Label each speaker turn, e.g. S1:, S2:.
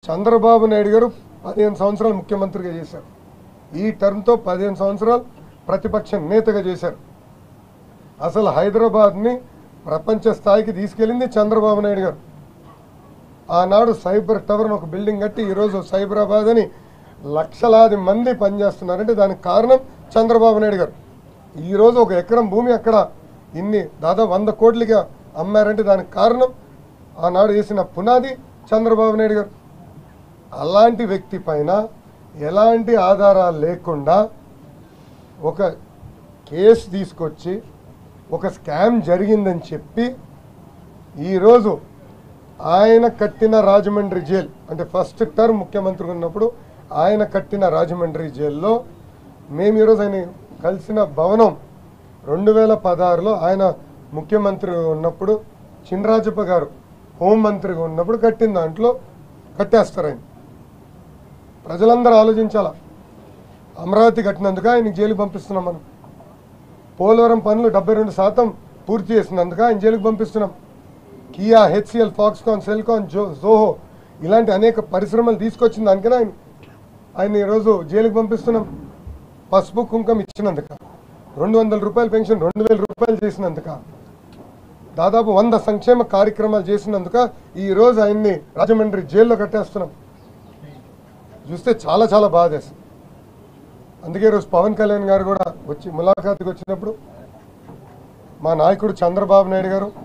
S1: చంద్రబాబు నాయుడు గారు పదిహేను సంవత్సరాలు ముఖ్యమంత్రిగా చేశారు ఈ టర్మ్తో పదిహేను సంవత్సరాలు ప్రతిపక్ష నేతగా చేశారు అసలు హైదరాబాద్ని ప్రపంచ స్థాయికి తీసుకెళ్ళింది చంద్రబాబు నాయుడు గారు ఆనాడు సైబర్ టవర్ అని ఒక బిల్డింగ్ కట్టి ఈరోజు సైబరాబాద్ అని లక్షలాది మంది పనిచేస్తున్నారంటే దానికి కారణం చంద్రబాబు నాయుడు గారు ఈరోజు ఒక ఎకరం భూమి అక్కడ ఇన్ని దాదాపు వంద కోట్లుగా అమ్మారంటే దానికి కారణం ఆనాడు వేసిన పునాది చంద్రబాబు నాయుడు గారు అలాంటి వ్యక్తి పైన ఎలాంటి ఆధారాలు లేకుండా ఒక కేసు తీసుకొచ్చి ఒక స్కామ్ జరిగిందని చెప్పి ఈరోజు ఆయన కట్టిన రాజమండ్రి జైల్ అంటే ఫస్ట్ టర్మ్ ముఖ్యమంత్రి ఉన్నప్పుడు ఆయన కట్టిన రాజమండ్రి జైల్లో మేము ఈరోజు ఆయన కలిసిన భవనం రెండు వేల పదహారులో ఆయన ముఖ్యమంత్రి ఉన్నప్పుడు చినరాజప్ప గారు హోంమంత్రిగా ఉన్నప్పుడు కట్టిన దాంట్లో కట్టేస్తారు ఆయన ప్రజలందరూ ఆలోచించాలా అమరావతి కట్టినందుకు ఆయన జైలుకి పంపిస్తున్నాం మనం పోలవరం పనులు డెబ్బై రెండు శాతం పూర్తి చేసినందుకు ఆయన జైలుకి పంపిస్తున్నాం కియా హెచ్సిఎల్ ఫాక్స్కాన్ సెల్కాన్ జో జోహో ఇలాంటి అనేక పరిశ్రమలు తీసుకొచ్చిన దానికనే ఆయన ఆయన ఈరోజు జైలుకి పంపిస్తున్నాం పసుపు కుంకం ఇచ్చినందుక రెండు వందల రూపాయల పెన్షన్ రెండు వేల రూపాయలు చేసినందుక దాదాపు వంద సంక్షేమ కార్యక్రమాలు చేసినందుక ఈ రోజు ఆయన్ని రాజమండ్రి జైల్లో కట్టేస్తున్నాం చూస్తే చాలా చాలా బాధేస్తుంది అందుకే ఈరోజు పవన్ కళ్యాణ్ గారు కూడా వచ్చి ములాఖాత్కి వచ్చినప్పుడు మా నాయకుడు చంద్రబాబు నాయుడు గారు